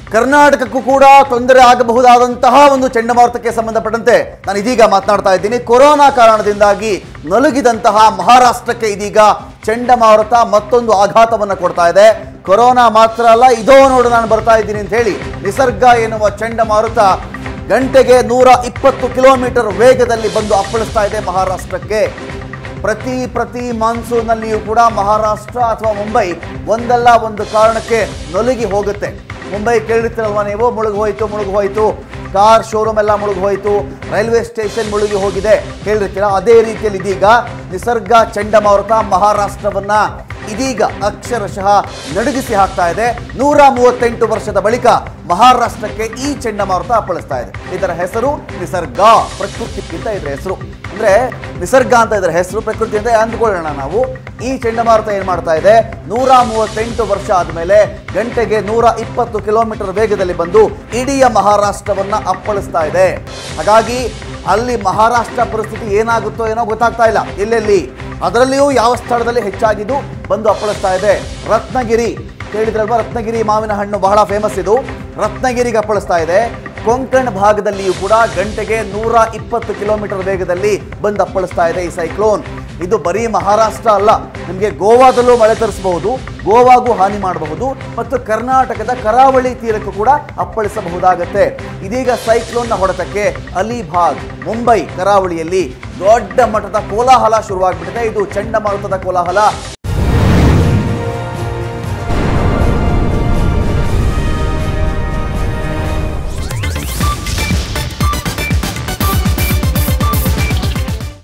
ಕರ್ನಾಟಕಕ್ಕೂ ಕೂಡ ತೊಂದರೆ ಆಗಬಹುದಾದಂತಹ ಒಂದು ಚಂಡಮಾರುತಕ್ಕೆ ಸಂಬಂಧಪಟ್ಟಂತೆ ನಾನು ಇದೀಗ ಮಾತನಾಡ್ತಾ ಇದ್ದೀನಿ ಕೊರೋನಾ ಕಾರಣದಿಂದಾಗಿ ನಲುಗಿದಂತಹ ಮಹಾರಾಷ್ಟ್ರಕ್ಕೆ ಇದೀಗ ಚಂಡಮಾರುತ ಮತ್ತೊಂದು ಆಘಾತವನ್ನು ಕೊಡ್ತಾ ಇದೆ ಕೊರೋನಾ ಮಾತ್ರ ಅಲ್ಲ ಇದೋ ನೋಡು ನಾನು ಬರ್ತಾ ಇದ್ದೀನಿ ಅಂತ ಹೇಳಿ ನಿಸರ್ಗ ಎನ್ನುವ ಚಂಡಮಾರುತ ಗಂಟೆಗೆ ನೂರ ಇಪ್ಪತ್ತು ಕಿಲೋಮೀಟರ್ ವೇಗದಲ್ಲಿ ಬಂದು ಅಪ್ಪಳಿಸ್ತಾ ಇದೆ ಮಹಾರಾಷ್ಟ್ರಕ್ಕೆ ಪ್ರತಿ ಪ್ರತಿ ಮಾನ್ಸೂನ್ನಲ್ಲಿಯೂ ಕೂಡ ಮಹಾರಾಷ್ಟ್ರ ಅಥವಾ ಮುಂಬೈ ಒಂದಲ್ಲ ಒಂದು ಕಾರಣಕ್ಕೆ ನೊಲಗಿ ಹೋಗುತ್ತೆ ಮುಂಬೈ ಕೇಳಿರ್ತೀರಲ್ವಾ ನೀವು ಮುಳುಗಿ ಹೋಯ್ತು ಮುಳುಗಿ ಹೋಯ್ತು ಕಾರ್ ಶೋರೂಮ್ ಎಲ್ಲ ಮುಳುಗಿ ಹೋಯ್ತು ರೈಲ್ವೆ ಸ್ಟೇಷನ್ ಮುಳುಗಿ ಹೋಗಿದೆ ಹೇಳಿರ್ತೀರ ಅದೇ ರೀತಿಯಲ್ಲಿ ಇದೀಗ ನಿಸರ್ಗ ಚಂಡಮಾರುತ ಮಹಾರಾಷ್ಟ್ರವನ್ನ ಇದೀಗ ಅಕ್ಷರಶಃ ನಡುಗಿಸಿ ಹಾಕ್ತಾ ಇದೆ ನೂರ ಮೂವತ್ತೆಂಟು ವರ್ಷದ ಬಳಿಕ ಮಹಾರಾಷ್ಟ್ರಕ್ಕೆ ಈ ಚಂಡಮಾರುತ ಅಪ್ಪಳಿಸ್ತಾ ಇದೆ ಇದರ ಹೆಸರು ನಿಸರ್ಗ ಪ್ರಕೃತಿಗಿಂತ ಇದರ ಹೆಸರು ಅಂದ್ರೆ ನಿಸರ್ಗ ಅಂತ ಇದರ ಹೆಸರು ಪ್ರಕೃತಿ ಅಂತ ಅಂದ್ಕೊಳ್ಳೋಣ ನಾವು ಈ ಚಂಡಮಾರುತ ಏನ್ ಮಾಡ್ತಾ ಇದೆ ನೂರ ಮೂವತ್ತೆಂಟು ವರ್ಷ ಆದ್ಮೇಲೆ ಗಂಟೆಗೆ ನೂರ ಇಪ್ಪತ್ತು ಕಿಲೋಮೀಟರ್ ವೇಗದಲ್ಲಿ ಬಂದು ಇಡೀ ಮಹಾರಾಷ್ಟ್ರವನ್ನ ಅಪ್ಪಳಿಸ್ತಾ ಇದೆ ಹಾಗಾಗಿ ಅಲ್ಲಿ ಮಹಾರಾಷ್ಟ್ರ ಪರಿಸ್ಥಿತಿ ಏನಾಗುತ್ತೋ ಏನೋ ಗೊತ್ತಾಗ್ತಾ ಇಲ್ಲ ಎಲ್ಲೆಲ್ಲಿ ಅದರಲ್ಲಿಯೂ ಯಾವ ಸ್ಥಳದಲ್ಲಿ ಹೆಚ್ಚಾಗಿದ್ದು ಬಂದು ಅಪ್ಪಳಿಸ್ತಾ ಇದೆ ರತ್ನಗಿರಿ ಕೇಳಿದ್ರಲ್ವಾ ರತ್ನಗಿರಿ ಮಾವಿನ ಹಣ್ಣು ಬಹಳ ಫೇಮಸ್ ಇದು ರತ್ನಗಿರಿಗೆ ಅಪ್ಪಳಿಸ್ತಾ ಇದೆ ಕೊಂಕಣ್ ಭಾಗದಲ್ಲಿಯೂ ಕೂಡ ಗಂಟೆಗೆ ನೂರ ಇಪ್ಪತ್ತು ಕಿಲೋಮೀಟರ್ ವೇಗದಲ್ಲಿ ಬಂದು ಅಪ್ಪಳಿಸ್ತಾ ಇದೆ ಈ ಸೈಕ್ಲೋನ್ ಇದು ಬರೀ ಮಹಾರಾಷ್ಟ್ರ ಅಲ್ಲ ನಿಮಗೆ ಗೋವಾದಲ್ಲೂ ಮಳೆ ತರಿಸಬಹುದು ಗೋವಾಗೂ ಹಾನಿ ಮಾಡಬಹುದು ಮತ್ತು ಕರ್ನಾಟಕದ ಕರಾವಳಿ ತೀರಕ್ಕೂ ಕೂಡ ಅಪ್ಪಳಿಸಬಹುದಾಗತ್ತೆ ಇದೀಗ ಸೈಕ್ಲೋನ್ನ ಹೊಡೆತಕ್ಕೆ ಅಲಿಭಾಗ್ ಮುಂಬೈ ಕರಾವಳಿಯಲ್ಲಿ ದೊಡ್ಡ ಮಟ್ಟದ ಕೋಲಾಹಲ ಶುರುವಾಗ್ಬಿಟ್ಟಿದೆ ಇದು ಚಂಡಮಾರುತದ ಕೋಲಾಹಲ